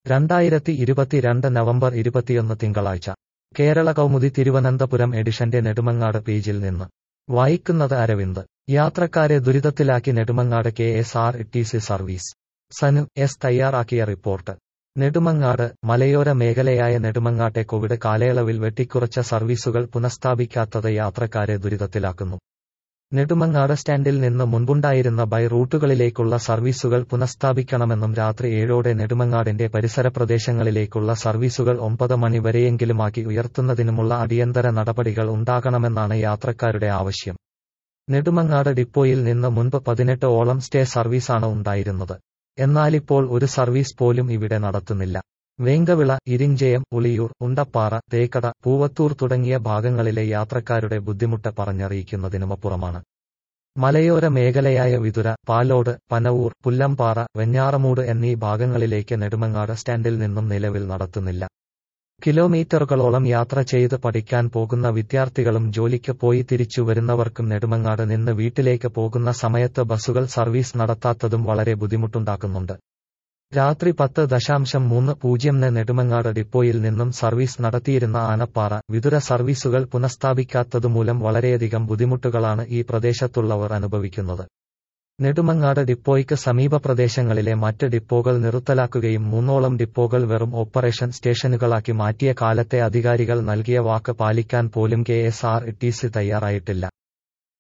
രണ്ടായിരത്തി ഇരുപത്തിരണ്ട് നവംബർ ഇരുപത്തിയൊന്ന് തിങ്കളാഴ്ച കേരള കൗമുദി തിരുവനന്തപുരം എഡിഷന്റെ നെടുമങ്ങാട് പേജിൽ നിന്ന് വായിക്കുന്നത് അരവിന്ദ് യാത്രക്കാരെ ദുരിതത്തിലാക്കി Nedumangad K S R T C service Sanu S തയ്യാറാക്കിയ റിപ്പോർട്ട് നെടുമങ്ങാട് മലയോര മേഖലയായ നെടുമങ്ങാട്ടെ കോവിഡ് കാലയളവിൽ വെട്ടിക്കുറച്ച സർവീസുകൾ പുനഃസ്ഥാപിക്കാത്തത് യാത്രക്കാരെ ദുരിതത്തിലാക്കുന്നു നെടുമങ്ങാട് സ്റ്റാൻഡിൽ നിന്ന് മുൻപുണ്ടായിരുന്ന ബൈ റൂട്ടുകളിലേക്കുള്ള സർവീസുകൾ പുനഃസ്ഥാപിക്കണമെന്നും രാത്രി ഏഴോടെ നെടുമങ്ങാടിന്റെ പരിസര പ്രദേശങ്ങളിലേക്കുള്ള സർവീസുകൾ ഒമ്പത് മണി വരെയെങ്കിലുമാക്കി ഉയർത്തുന്നതിനുമുള്ള അടിയന്തര നടപടികൾ ഉണ്ടാകണമെന്നാണ് യാത്രക്കാരുടെ ആവശ്യം നെടുമങ്ങാട് ഡിപ്പോയിൽ നിന്ന് മുൻപ് പതിനെട്ട് ഓളം സ്റ്റേ സർവീസാണ് ഉണ്ടായിരുന്നത് എന്നാലിപ്പോൾ ഒരു സർവീസ് പോലും ഇവിടെ നടത്തുന്നില്ല വേങ്കവിള ഇരിഞ്ചയം ഉളിയൂർ ഉണ്ടപ്പാറ തേക്കട പൂവത്തൂർ തുടങ്ങിയ ഭാഗങ്ങളിലെ യാത്രക്കാരുടെ ബുദ്ധിമുട്ട് പറഞ്ഞറിയിക്കുന്നതിനുമപ്പുറമാണ് മലയോര മേഖലയായ വിതുര പാലോട് പനവൂർ പുല്ലംപാറ വെഞ്ഞാറമൂട് എന്നീ ഭാഗങ്ങളിലേക്ക് നെടുമങ്ങാട് സ്റ്റാൻഡിൽ നിന്നും നിലവിൽ നടത്തുന്നില്ല കിലോമീറ്ററുകളോളം യാത്ര ചെയ്ത് പഠിക്കാൻ പോകുന്ന വിദ്യാർത്ഥികളും ജോലിക്ക് പോയി തിരിച്ചു വരുന്നവർക്കും നെടുമങ്ങാട് നിന്ന് വീട്ടിലേക്ക് പോകുന്ന സമയത്ത് ബസ്സുകൾ സർവീസ് നടത്താത്തതും വളരെ ബുദ്ധിമുട്ടുണ്ടാക്കുന്നുണ്ട് രാത്രി പത്ത് ദശാംശം മൂന്ന് പൂജ്യംന് നെടുമങ്ങാട് ഡിപ്പോയിൽ നിന്നും സർവീസ് നടത്തിയിരുന്ന ആനപ്പാറ വിതുര സർവീസുകൾ പുനഃസ്ഥാപിക്കാത്തതുമൂലം വളരെയധികം ബുദ്ധിമുട്ടുകളാണ് ഈ പ്രദേശത്തുള്ളവർ അനുഭവിക്കുന്നത് നെടുമങ്ങാട് ഡിപ്പോയ്ക്ക് സമീപ പ്രദേശങ്ങളിലെ മറ്റ് ഡിപ്പോകൾ നിർത്തലാക്കുകയും മൂന്നോളം ഡിപ്പോകൾ വെറും ഓപ്പറേഷൻ സ്റ്റേഷനുകളാക്കി മാറ്റിയ കാലത്തെ അധികാരികൾ നൽകിയ വാക്ക് പാലിക്കാൻ പോലും K S R T C തയ്യാറായിട്ടില്ല